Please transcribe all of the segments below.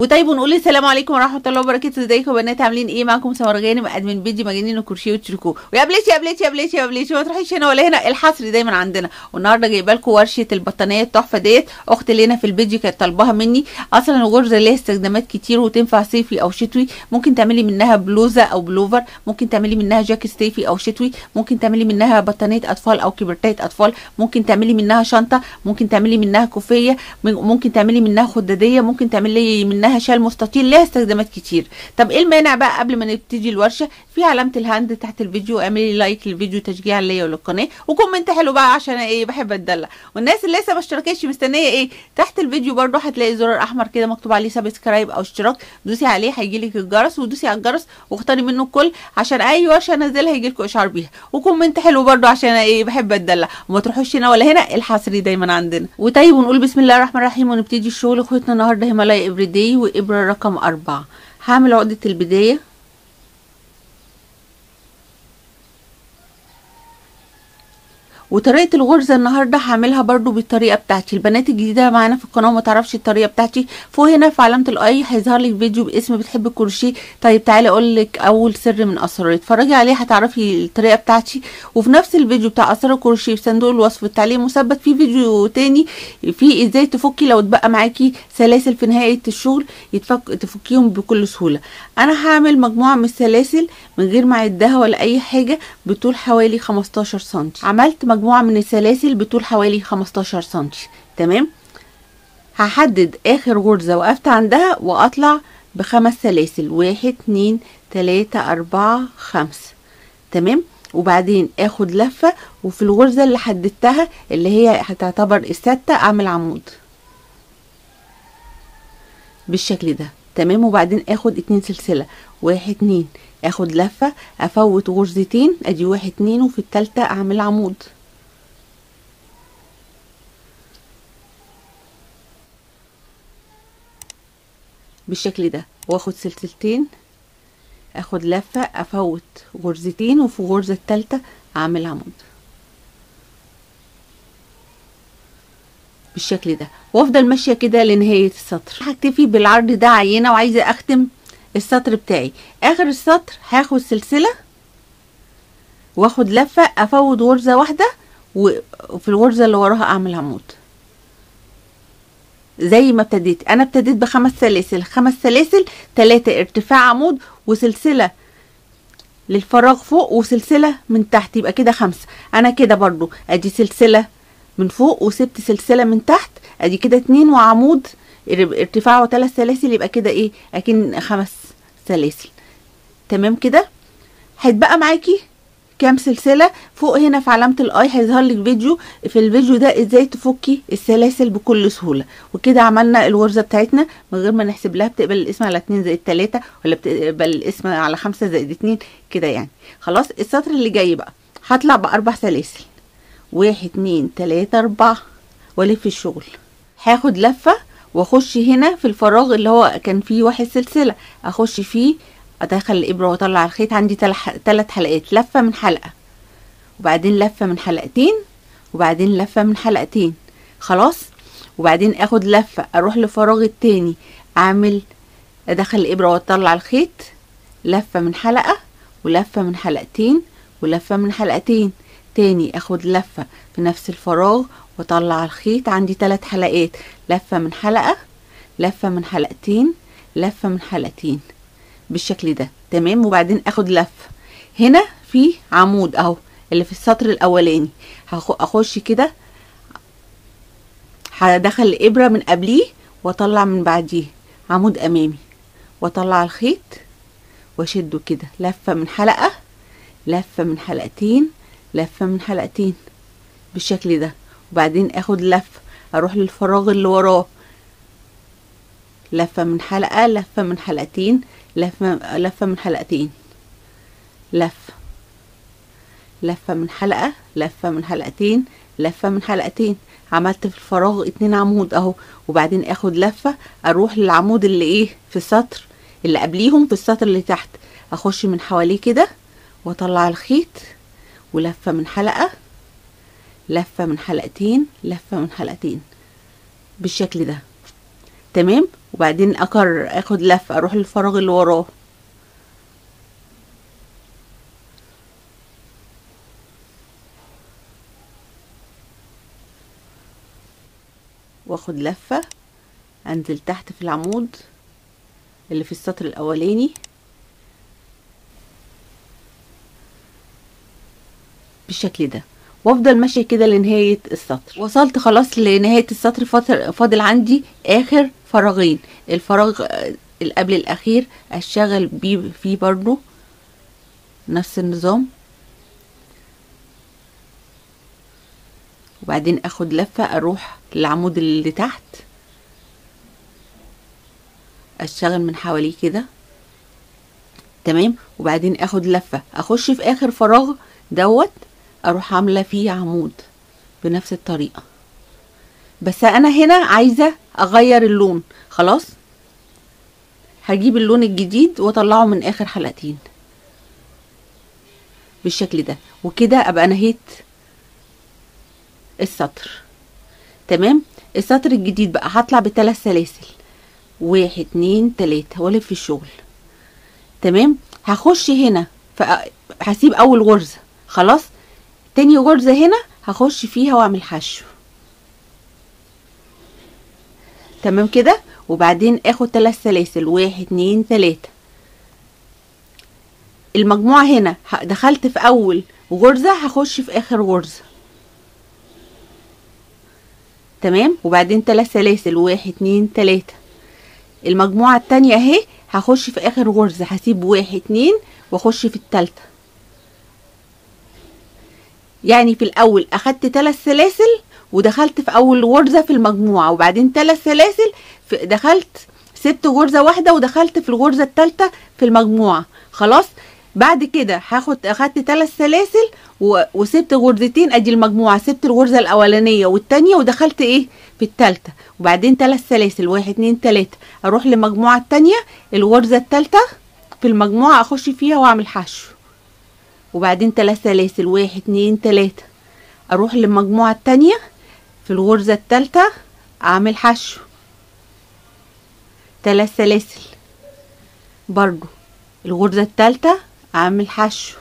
وطيب ونقول السلام عليكم ورحمه الله وبركاته ازيكم يا بنات عاملين ايه معاكم سمر غانم ادمن بيجي مجانين وكروشيه وتريكو ويا بليتي يا بليتي يا بليتي يا بليتي ما تروحيش هنا ولا هنا الحصري دايما عندنا والنهارده جايبه لكم ورشه البطانيه التحفه ديت اختي اللي هنا في الفيديو كانت طالباها مني اصلا الغرزه ليها استخدامات كتير وتنفع صيفي او شتوي ممكن تعملي منها بلوزه او بلوفر ممكن تعملي منها جاكيت صيفي او شتوي ممكن تعملي منها بطانيه اطفال او كبرتات اطفال ممكن تعملي منها شنطه ممكن تعملي منها كوفيه ممكن تعملي منها خداديه ممكن تعملي منها شال مستطيل ليها استخدامات كتير طب ايه المانع بقى قبل ما نبتدي الورشه في علامه الهاند تحت الفيديو اعملي لايك للفيديو تشجيعا ليا وللقناه وكومنت حلو بقى عشان ايه بحب اتدلع والناس اللي لسه ما اشتركتش مستنيه ايه تحت الفيديو برضو هتلاقي زرار احمر كده مكتوب عليه سبسكرايب او اشتراك دوسي عليه هيجيلك الجرس ودوسي على الجرس واختاري منه الكل عشان اي ورشه انزلها يجيلكوا اشعار بيها وكومنت حلو برضو عشان ايه بحب اتدلع وما تروحوش هنا ولا هنا الحصري دايما عندنا وطيب ونقول بسم الله الرحمن الرحيم ونبتدي الشغل اخوتنا النهارده هيمالايا افريداي وابره رقم أربعة هعمل عقدة البداية وطريقه الغرزه النهارده هعملها برضو بالطريقه بتاعتي البنات الجديده معانا في القناه وما تعرفش الطريقه بتاعتي فوق هنا في علامه الاي هيظهر لك فيديو باسم بتحب الكروشيه طيب تعالي اقول لك اول سر من اسرار اتفرجي عليه هتعرفي الطريقه بتاعتي وفي نفس الفيديو بتاع اسرار الكروشيه في صندوق الوصف التعليق مثبت في فيديو تاني في ازاي تفكي لو اتبقى معاكي سلاسل في نهايه الشغل يتفك تفكيهم بكل سهوله انا هعمل مجموعه من السلاسل من غير ما اعدها ولا اي حاجه بطول حوالي 15 سم عملت مجموعه من السلاسل بطول حوالي 15 سم تمام هحدد اخر غرزه وقفت عندها واطلع بخمس سلاسل واحد اتنين تلاته اربعه خمسه تمام وبعدين اخد لفه وفي الغرزه اللي حددتها اللي هي هتعتبر السته اعمل عمود بالشكل ده تمام وبعدين اخد اتنين سلسله واحد اتنين اخد لفه افوت غرزتين ادي واحد اتنين وفي التالتة اعمل عمود بالشكل ده واخد سلسلتين اخد لفه افوت غرزتين وفي غرزه التالتة اعمل عمود بالشكل ده وافضل ماشيه كده لنهايه السطر هكتفي بالعرض ده عينه وعايزه اختم السطر بتاعي اخر السطر هاخد سلسله واخد لفه افوت غرزه واحده وفي الغرزه اللي وراها اعمل عمود زي ما ابتديت انا ابتديت بخمس سلاسل خمس سلاسل ثلاثة ارتفاع عمود وسلسلة للفراغ فوق وسلسلة من تحت يبقى كده خمسة انا كده برضو ادي سلسلة من فوق وسبت سلسلة من تحت ادي كده اتنين وعمود ارتفاعه ثلاث سلاسل يبقى كده ايه اكن خمس سلاسل تمام كده هيتبقى معاكي كام سلسلة فوق هنا في علامة الاي هيظهر لك فيديو في الفيديو ده ازاي تفكي السلاسل بكل سهولة وكده عملنا الغرزة بتاعتنا من غير ما نحسب لها بتقبل الاسم على اتنين زائد تلاتة ولا بتقبل الاسم على خمسة زائد اتنين كده يعني خلاص السطر اللي جاي بقى هطلع باربع سلاسل واحد اتنين تلاتة اربعة والف الشغل هاخد لفة واخش هنا في الفراغ اللي هو كان فيه واحد سلسلة اخش فيه ادخل الابره واطلع الخيط عندي ثلاث حلقات لفه من حلقه وبعدين لفه من حلقتين وبعدين لفه من حلقتين خلاص وبعدين اخد لفه اروح لفراغ التاني اعمل ادخل الابره واطلع الخيط لفه من حلقه ولفه من حلقتين ولفه من حلقتين تاني اخد لفه في نفس الفراغ واطلع الخيط عندي ثلاث حلقات لفه من حلقه لفه من حلقتين لفه من حلقتين بالشكل ده تمام وبعدين اخد لف هنا في عمود اهو اللي في السطر الاولاني اخش كده هدخل الابره من قبليه واطلع من بعديه عمود امامي واطلع الخيط واشده كده لفه من حلقه لفه من حلقتين لفه من حلقتين بالشكل ده وبعدين اخد لف اروح للفراغ اللي وراه لفه من حلقه لفه من حلقتين لفه لفه من حلقتين لفه لفه من حلقه لفه من حلقتين لفه من حلقتين عملت في الفراغ اتنين عمود اهو وبعدين اخد لفه اروح للعمود اللي ايه في السطر اللي قبليهم في السطر اللي تحت اخش من حواليه كده واطلع الخيط ولفه من حلقه لفه من حلقتين لفه من حلقتين بالشكل ده تمام وبعدين اكرر اخد لفه اروح للفراغ اللي وراه واخد لفه انزل تحت في العمود اللي في السطر الاولاني بالشكل ده وافضل ماشيه كده لنهايه السطر وصلت خلاص لنهايه السطر فاضل فاضل عندي اخر فراغين الفراغ آه، اللي قبل الاخير اشتغل بيه فيه برضو نفس النظام وبعدين اخد لفه اروح للعمود اللي تحت اشتغل من حواليه كده تمام وبعدين اخد لفه اخش في اخر فراغ دوت اروح عامله فيه عمود بنفس الطريقه بس انا هنا عايزه اغير اللون خلاص هجيب اللون الجديد واطلعه من اخر حلقتين بالشكل ده وكده ابقى نهيت السطر تمام السطر الجديد بقى هطلع بثلاث سلاسل واحد اتنين تلاتة والف الشغل تمام هخش هنا ف- هسيب اول غرزة خلاص تاني غرزة هنا هخش فيها واعمل حشو تمام كده وبعدين اخد ثلاث سلاسل واحد اتنين تلاتة المجموعة هنا ه- دخلت في اول غرزة هخش في اخر غرزة تمام وبعدين ثلاث سلاسل واحد اتنين تلاتة المجموعة التانية اهي هخش في اخر غرزة هسيب واحد اتنين واخش في التالتة يعني في الاول اخدت ثلاث سلاسل ودخلت في اول غرزة في المجموعة وبعدين ثلاث سلاسل في دخلت سبت غرزة واحدة ودخلت في الغرزة التالتة في المجموعة خلاص بعد كده هاخد اخدت ثلاث سلاسل و... وسبت غرزتين ادي المجموعة سبت الغرزة الاولانية والتانية ودخلت ايه في التالتة وبعدين ثلاث سلاسل واحد اتنين تلاتة اروح للمجموعة التانية الغرزة التالتة في المجموعة اخش فيها واعمل حشو وبعدين ثلاث سلاسل واحد اتنين تلاتة اروح للمجموعة التانية في الغرزة التالتة اعمل حشو ثلاث سلاسل برضو الغرزة التالتة اعمل حشو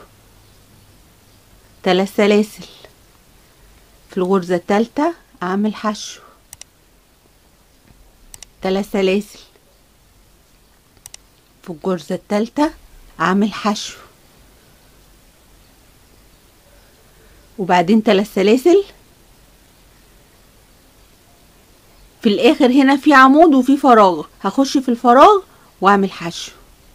ثلاث سلاسل في الغرزة التالتة اعمل حشو ثلاث سلاسل في الغرزة التالتة اعمل حشو وبعدين ثلاث سلاسل في الاخر هنا في عمود وفي فراغ هخش في الفراغ واعمل حشو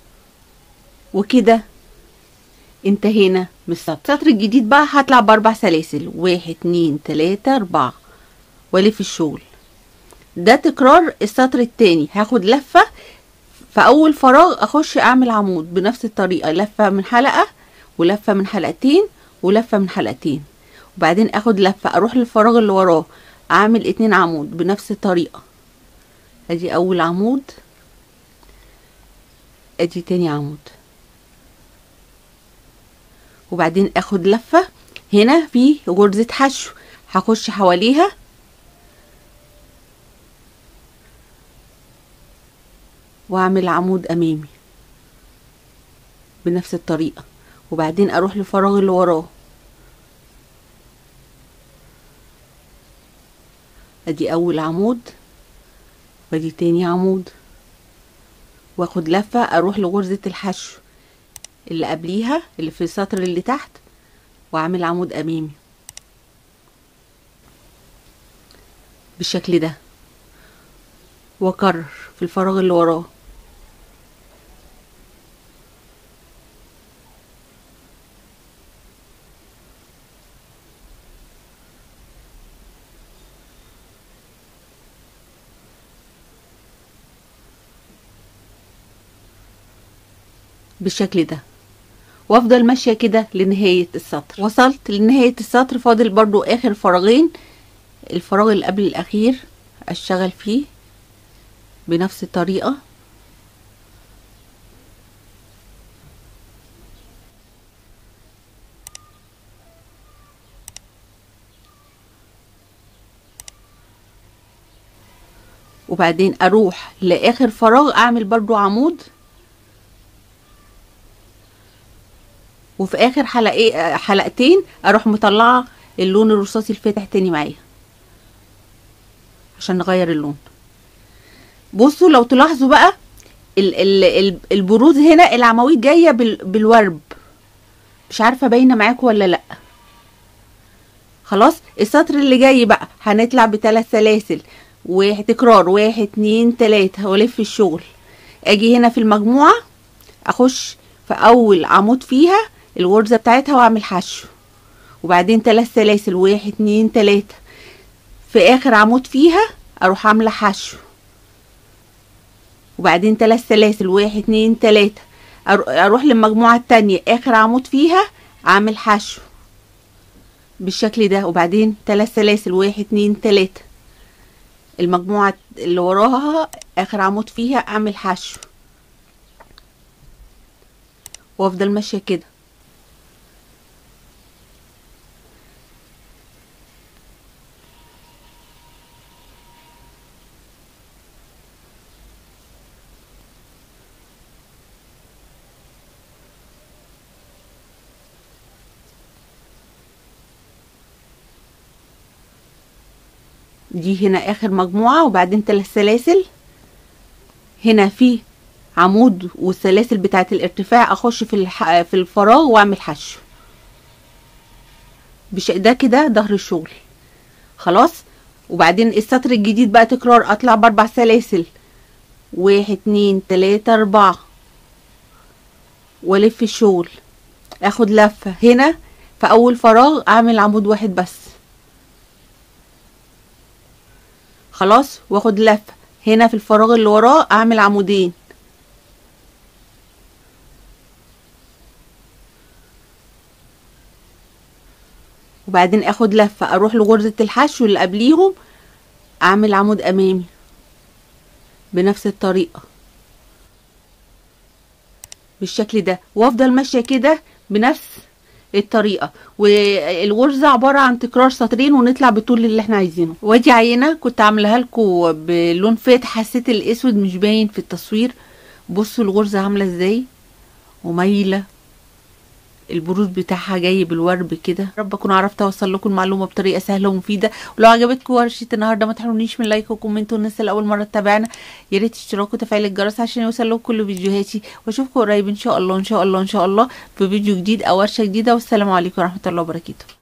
وكده انتهينا من السطر السطر الجديد بقى هطلع باربع سلاسل واحد اتنين تلاتة اربعة والف الشغل ده تكرار السطر التاني هاخد لفة في اول فراغ اخش اعمل عمود بنفس الطريقة لفة من حلقة ولفة من حلقتين ولفة من حلقتين وبعدين اخد لفة اروح للفراغ اللي وراه اعمل اتنين عمود بنفس الطريقة ادي اول عمود ادي تاني عمود وبعدين اخد لفة هنا في غرزة حشو هخش حواليها واعمل عمود امامي بنفس الطريقة وبعدين اروح للفراغ اللي وراه ادي اول عمود وادي تاني عمود واخد لفة اروح لغرزة الحشو اللي قبليها اللي في السطر اللي تحت واعمل عمود امامي بالشكل ده واكرر في الفراغ اللي وراه بالشكل ده وافضل ماشيه كده لنهايه السطر وصلت لنهايه السطر فاضل برضو اخر فراغين الفراغ اللي قبل الاخير اشتغل فيه بنفس الطريقه وبعدين اروح لاخر فراغ اعمل برضو عمود وفي اخر حلقة حلقتين اروح مطلعه اللون الرصاصي الفاتح تاني معايا عشان نغير اللون بصوا لو تلاحظوا بقى ال ال ال البروز هنا العواميد جايه بال بالورب مش عارفه باينه معاكم ولا لا خلاص السطر اللي جاي بقى هنطلع بثلاث سلاسل وتكرار واحد اتنين تلاتة والف الشغل اجي هنا في المجموعة اخش في اول عمود فيها الغرزة بتاعتها واعمل حشو وبعدين ثلاث سلاسل واحد اتنين تلاتة في اخر عمود فيها اروح عاملة حشو وبعدين ثلاث سلاسل واحد اتنين تلاتة اروح للمجموعة التانية اخر عمود فيها اعمل حشو بالشكل ده وبعدين ثلاث سلاسل واحد اتنين تلاتة المجموعة اللي وراها اخر عمود فيها اعمل حشو وافضل ماشية كده دي هنا اخر مجموعة وبعدين ثلاث سلاسل هنا في عمود والسلاسل بتاعة الارتفاع اخش في الح... في الفراغ واعمل حشو بش... ده كده ظهر الشغل خلاص وبعدين السطر الجديد بقى تكرار اطلع باربع سلاسل واحد اتنين تلاتة اربعة والف الشغل اخد لفة هنا في اول فراغ اعمل عمود واحد بس خلاص واخد لفه هنا في الفراغ اللي وراه اعمل عمودين وبعدين اخد لفه اروح لغرزه الحشو اللي قبليهم اعمل عمود امامي بنفس الطريقه بالشكل ده وافضل ماشيه كده بنفس الطريقه والغرزه عباره عن تكرار سطرين ونطلع بالطول اللي احنا عايزينه ودي عينه كنت عاملاها لكم بلون فاتح حسيت الاسود مش باين في التصوير بصوا الغرزه عامله ازاي ومايله البروز بتاعها جاي بالورب كده رب اكون عرفت اوصل لكم المعلومه بطريقه سهله ومفيده ولو عجبتكم ورشه النهارده ما تحرمونيش من لايك وكومنت والناس اللي اول مره تتابعنا يا ريت تشتركوا وتفعيل الجرس عشان يوصل لكم كل فيديوهاتي واشوفكم قريب ان شاء الله ان شاء الله ان شاء الله في فيديو جديد او ورشه جديده والسلام عليكم ورحمه الله وبركاته